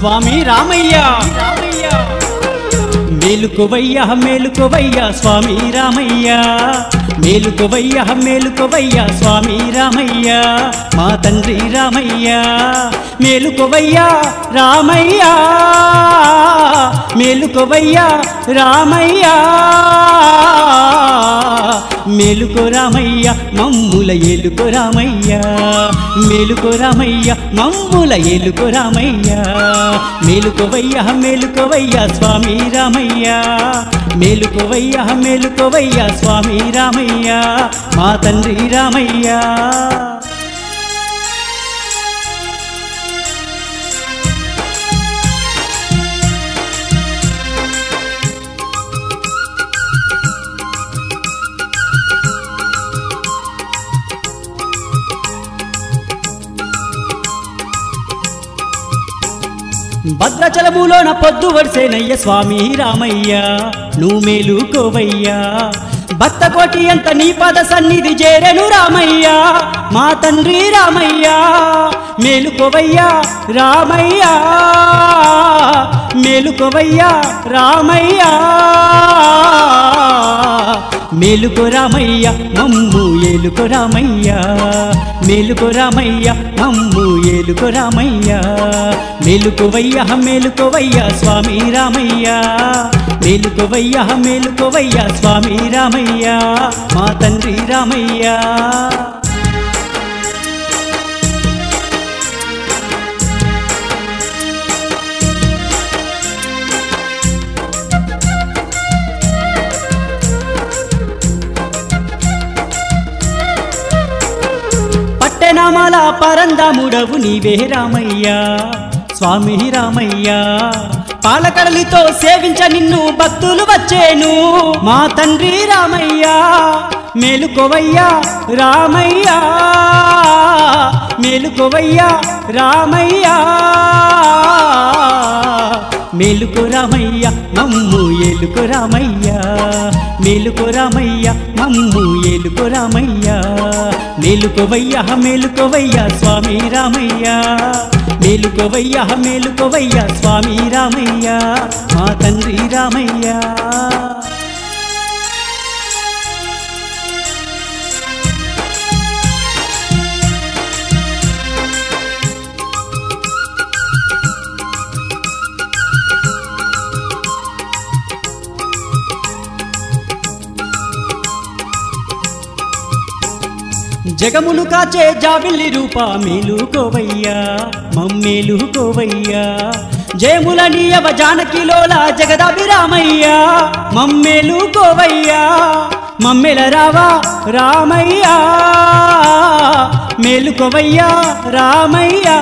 స్వామి రామయ్య మేలుకోవయ్య మేలుకోవయ్య స్వామి రామయ్య మేలుకోవయ్య మేలుకోవయ్య స్వామి రామయ్య మా తండ్రి రామయ్య మేలుకోవయ్య రామయ్య మేలుకోవయ్య రామయ్య మేలుకో రామయ్య మమ్ముల ఏలుకో రామయ్య మేలుకో రామయ్య మమ్ముల ఏలుకో రామయ్య మేలుకోవయ్య మేలుకోవయ్య స్వామి రామయ్య మేలుకోవయ్య మేలుకోవయ్య స్వామి రామయ్య మా తండ్రి రామయ్య భద్రాచలములోన పొద్దు వడిసేనయ్య స్వామి రామయ్య నువ్వు మేలుకోవయ్యా భక్త కోటి అంత నీ పద సన్నిధి చేరెను రామయ్య మా తండ్రి రామయ్య మేలుకోవయ్యా రామయ్య మేలుకోవయ్యా రామయ్య మేలుకో రామయ్య మమ్ము ఏలుకో రామయ్య మేలుకో రామయ్య మమ్ము ఏలుకో రామయ్య మేలుకోవయ్య మేలుకోవయ్య స్వామి రామయ్య మేలుకోవయ్య మేలుకోవయ్య స్వామి రామయ్య మా తండ్రి రామయ్య పట్టెనామాల పరందాముడవు నీవే రామయ్య స్వామి రామయ్య పాలకడలితో సేవించ నిన్ను భక్తులు వచ్చేను మా తండ్రి రామయ్య మేలుకోవయ్యా రామయ్య మేలుకోవయ్యా రామయ్య మేలుకో రామయ్య మమ్ము ఏలుకో రామయ్య మేలుకో రామయ్య మమ్ము ఏలుకో రామయ్య మేలుకోవయ్య మేలుకోవయ్య స్వామి రామయ్య మేలుకోవయ్య మేలుకోవయ్య స్వామి రామయ్య మా తండ్రి రామయ్య జగమును కాచే జాబిల్లి రూప మేలుకోవయ్యా మమ్మేలుకోవయ్యా జయములనీయవ జానకిలోల జగదాభిరామయ్యా మమ్మేలుకోవయ్యా మమ్మెల రావా రామయ్యా మేలుకోవయ్యా రామయ్యా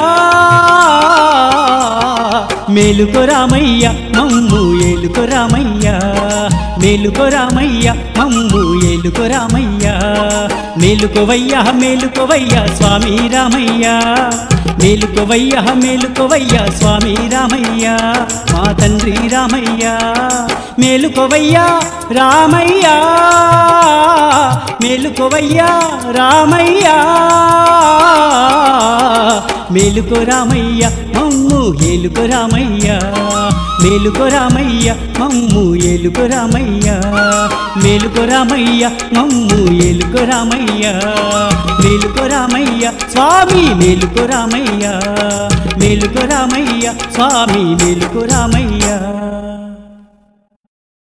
మేలుకో రామయ్య మమ్ము ఏలుకో రామయ్య మేలుకో రామయ్య మమ్ము ఏలుకో రామయ్య మేలుకోవయ్య మేలుకోవయ్య స్వామి రామయ్య మేలుకోవయ్య మేలుకోవయ్య స్వామి రామయ్య మా తండ్రి రామయ్య మేలుకోవయ్య రామయ్య మేలుకోవయ్య రామయ్య మేలుకో రామయ్య మమ్ము ఏలుకో రామయ్య మేలుకో రామయ్య మమ్ము ఏలుకో రామయ్య మేలుకో రామయ్య మమ్ము ఏలుకో రామయ్య మేలుకో రామయ్య స్వామి మేలుకో రామయ్య మేలుకో రామయ్య స్వామి మేలుకో రామయ్య